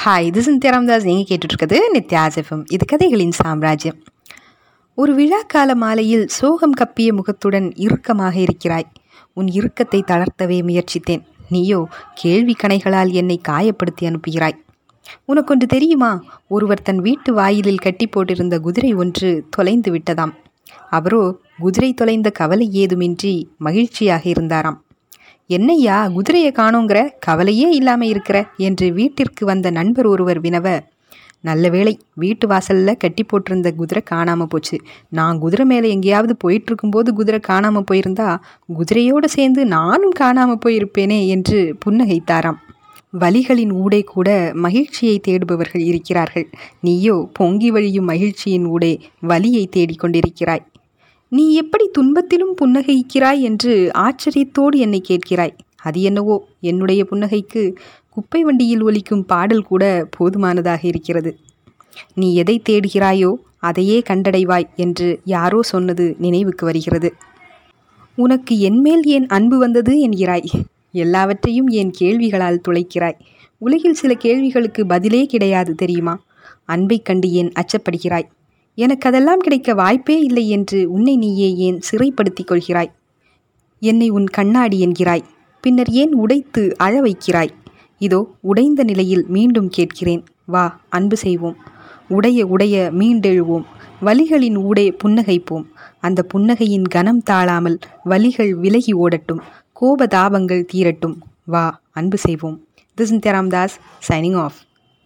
hi இது சிந்தியா ராமதாஸ் நீங்கள் கேட்டுட்ருக்கிறது Nithya's FM இது கதைகளின் சாம்ராஜ்யம் ஒரு விழாக்கால மாலையில் சோகம் கப்பிய முகத்துடன் இறுக்கமாக இருக்கிறாய் உன் இறுக்கத்தை தளர்த்தவே முயற்சித்தேன் நீயோ கேள்வி கணைகளால் என்னை காயப்படுத்தி அனுப்புகிறாய் உனக்கொன்று தெரியுமா ஒருவர் தன் வீட்டு வாயிலில் கட்டி போட்டிருந்த குதிரை ஒன்று தொலைந்து விட்டதாம் அவரோ குதிரை தொலைந்த கவலை ஏதுமின்றி மகிழ்ச்சியாக இருந்தாராம் என்னையா குதிரையை காணோங்கிற கவலையே இல்லாமல் இருக்கிற என்று வீட்டிற்கு வந்த நண்பர் ஒருவர் வினவ நல்ல வேளை வீட்டு வாசல்ல கட்டி போட்டிருந்த குதிரை காணாமல் போச்சு நான் குதிரை மேலே எங்கேயாவது போயிட்டு இருக்கும்போது குதிரை காணாமல் போயிருந்தா குதிரையோடு சேர்ந்து நானும் காணாமல் போயிருப்பேனே என்று புன்னகைத்தாராம் வலிகளின் ஊடே கூட மகிழ்ச்சியை தேடுபவர்கள் இருக்கிறார்கள் நீயோ பொங்கி வழியும் மகிழ்ச்சியின் ஊடே வலியை தேடிக்கொண்டிருக்கிறாய் நீ எப்படி துன்பத்திலும் புன்னகைக்கிறாய் என்று ஆச்சரியத்தோடு என்னை கேட்கிறாய் அது என்னவோ என்னுடைய புன்னகைக்கு குப்பை வண்டியில் ஒலிக்கும் பாடல் கூட போதுமானதாக இருக்கிறது நீ எதை தேடுகிறாயோ அதையே கண்டடைவாய் என்று யாரோ சொன்னது நினைவுக்கு வருகிறது உனக்கு என்மேல் ஏன் அன்பு வந்தது என்கிறாய் எல்லாவற்றையும் என் கேள்விகளால் துளைக்கிறாய் உலகில் சில கேள்விகளுக்கு பதிலே கிடையாது தெரியுமா அன்பைக் கண்டு ஏன் அச்சப்படுகிறாய் எனக்கு அதெல்லாம் கிடைக்க வாய்ப்பே இல்லை என்று உன்னை நீயே ஏன் சிறைப்படுத்திக் கொள்கிறாய் என்னை உன் கண்ணாடி என்கிறாய் பின்னர் ஏன் உடைத்து அழ வைக்கிறாய் இதோ உடைந்த நிலையில் மீண்டும் கேட்கிறேன் வா அன்பு செய்வோம் உடைய உடைய மீண்டெழுவோம் வலிகளின் ஊடே புன்னகைப்போம் அந்த புன்னகையின் கனம் தாழாமல் வலிகள் விலகி ஓடட்டும் கோபதாபங்கள் தீரட்டும் வா அன்பு செய்வோம் திஸ் ராம்தாஸ் சைனிங் ஆஃப்